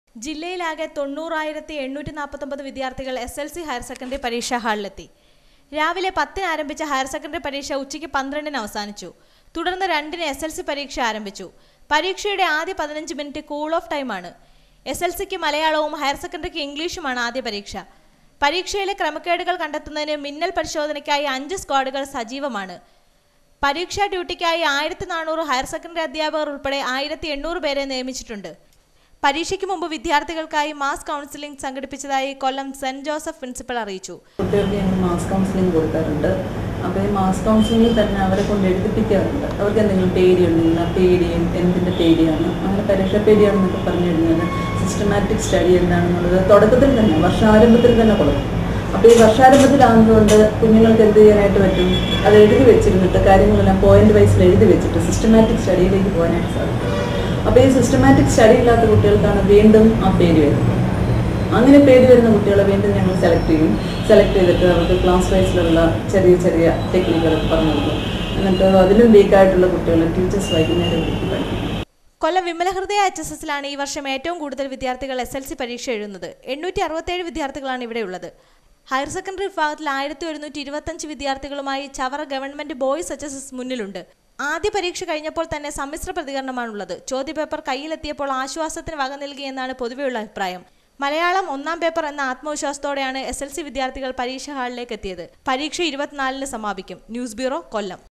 ജില്ലയിലാകെ തൊണ്ണൂറായിരത്തി എണ്ണൂറ്റി നാൽപ്പത്തൊമ്പത് വിദ്യാർത്ഥികൾ S L C higher secondary പരീക്ഷാ ഹാളിലെത്തി രാവിലെ പത്തിന് ആരംഭിച്ച ഹയർ സെക്കൻഡറി പരീക്ഷ ഉച്ചയ്ക്ക് പന്ത്രണ്ടിന് അവസാനിച്ചു തുടർന്ന് രണ്ടിന് എസ് എൽ സി പരീക്ഷ ആരംഭിച്ചു പരീക്ഷയുടെ ആദ്യ പതിനഞ്ച് മിനിറ്റ് കൂൾ ഓഫ് ടൈമാണ് എസ് എൽ സിക്ക് മലയാളവും ഹയർ സെക്കൻഡറിക്ക് ഇംഗ്ലീഷുമാണ് ആദ്യ പരീക്ഷ പരീക്ഷയിലെ ക്രമക്കേടുകൾ കണ്ടെത്തുന്നതിന് മിന്നൽ പരിശോധനയ്ക്കായി അഞ്ച് സ്ക്വാഡുകൾ സജീവമാണ് പരീക്ഷാ ഡ്യൂട്ടിക്കായി ആയിരത്തി നാനൂറ് ഹയർ സെക്കൻഡറി അധ്യാപകർ ഉൾപ്പെടെ ആയിരത്തി എണ്ണൂറ് പേരെ നിയമിച്ചിട്ടുണ്ട് പരീക്ഷയ്ക്ക് മുമ്പ് വിദ്യാർത്ഥികൾക്കായി മാസ് കൗൺസിലിംഗ് സംഘടിപ്പിച്ചതായി കൊല്ലം സെന്റ് ജോസഫ് പ്രിൻസിപ്പൽ അറിയിച്ചു കുട്ടികൾക്ക് ഞങ്ങൾ മാസ് കൗൺസിലിംഗ് കൊടുക്കാറുണ്ട് അപ്പോൾ ഈ മാസ് കൗൺസിലിംഗിൽ തന്നെ അവരെ കൊണ്ട് എഴുതിപ്പിക്കാറുണ്ട് അവർക്ക് എന്തെങ്കിലും പേടിയുണ്ടെങ്കിൽ ആ പേടിയും എന്തിൻ്റെ പേടിയാണ് അങ്ങനെ പരീക്ഷ പേടിയാണെന്നൊക്കെ പറഞ്ഞു കഴിഞ്ഞാൽ സിസ്റ്റമാറ്റിക് സ്റ്റഡി എന്താണെന്നുള്ളത് തുടക്കത്തിൽ തന്നെ വർഷാരംഭത്തിൽ തന്നെ കൊടുക്കും അപ്പോൾ ഈ വർഷാരംഭത്തിലാകുന്നതുകൊണ്ട് കുഞ്ഞുങ്ങൾക്ക് എന്ത് ചെയ്യാനായിട്ട് പറ്റും അത് എഴുതി വെച്ചിരുന്നിട്ട് കാര്യങ്ങളെല്ലാം പോയിന്റ് വൈസിൽ എഴുതി വെച്ചിട്ട് സിസ്റ്റമാറ്റിക് സ്റ്റഡിയിലേക്ക് പോകാനായിട്ട് സാധിക്കും അപ്പോൾ ഈ സിസ്റ്റമാറ്റിക് സ്റ്റഡി ഇല്ലാത്ത കുട്ടികൾക്കാണ് വീണ്ടും ആ പേര് വരുന്നത് അങ്ങനെ പേര് വരുന്ന കുട്ടികളെ വീണ്ടും ഞങ്ങൾ സെലക്ട് ചെയ്യും സെലക്ട് ചെയ്തിട്ട് അവർക്ക് ക്ലാസ് വൈസിലുള്ള ചെറിയ ചെറിയ ടെക്നിക്കുകൾ പറഞ്ഞു കൊടുക്കും എന്നിട്ട് അതിലും വീക്കായിട്ടുള്ള കുട്ടികളെ ടീച്ചേഴ്സ് വൈകുന്നേരം വിളിക്കും പഠിക്കും കൊല്ലം വിമലഹൃദയ എച്ച് എസ് എസിലാണ് ഈ വർഷം ഏറ്റവും കൂടുതൽ വിദ്യാർത്ഥികൾ എസ് എൽ സി പരീക്ഷ എഴുതുന്നത് എണ്ണൂറ്റി അറുപത്തേഴ് വിദ്യാർത്ഥികളാണ് ഇവിടെയുള്ളത് ഹയർ സെക്കൻഡറി വിഭാഗത്തിൽ ആയിരത്തി ഒരുന്നൂറ്റി ഇരുപത്തഞ്ച് വിദ്യാർത്ഥികളുമായി Chavara government boys H S S മുന്നിലുണ്ട് ആദ്യ പരീക്ഷ കഴിഞ്ഞപ്പോൾ തന്നെ സമ്മിശ്ര പ്രതികരണമാണുള്ളത് ചോദ്യപേപ്പർ കയ്യിലെത്തിയപ്പോൾ ആശ്വാസത്തിന് വക നൽകിയെന്നാണ് പൊതുവെയുള്ള അഭിപ്രായം മലയാളം ഒന്നാം പേപ്പർ എന്ന ആത്മവിശ്വാസത്തോടെയാണ് എസ് എൽ സി വിദ്യാർത്ഥികൾ പരീക്ഷ ഹാളിലേക്ക് എത്തിയത് പരീക്ഷ ഇരുപത്തിനാലിന് സമാപിക്കും ന്യൂസ് ബ്യൂറോ കൊല്ലം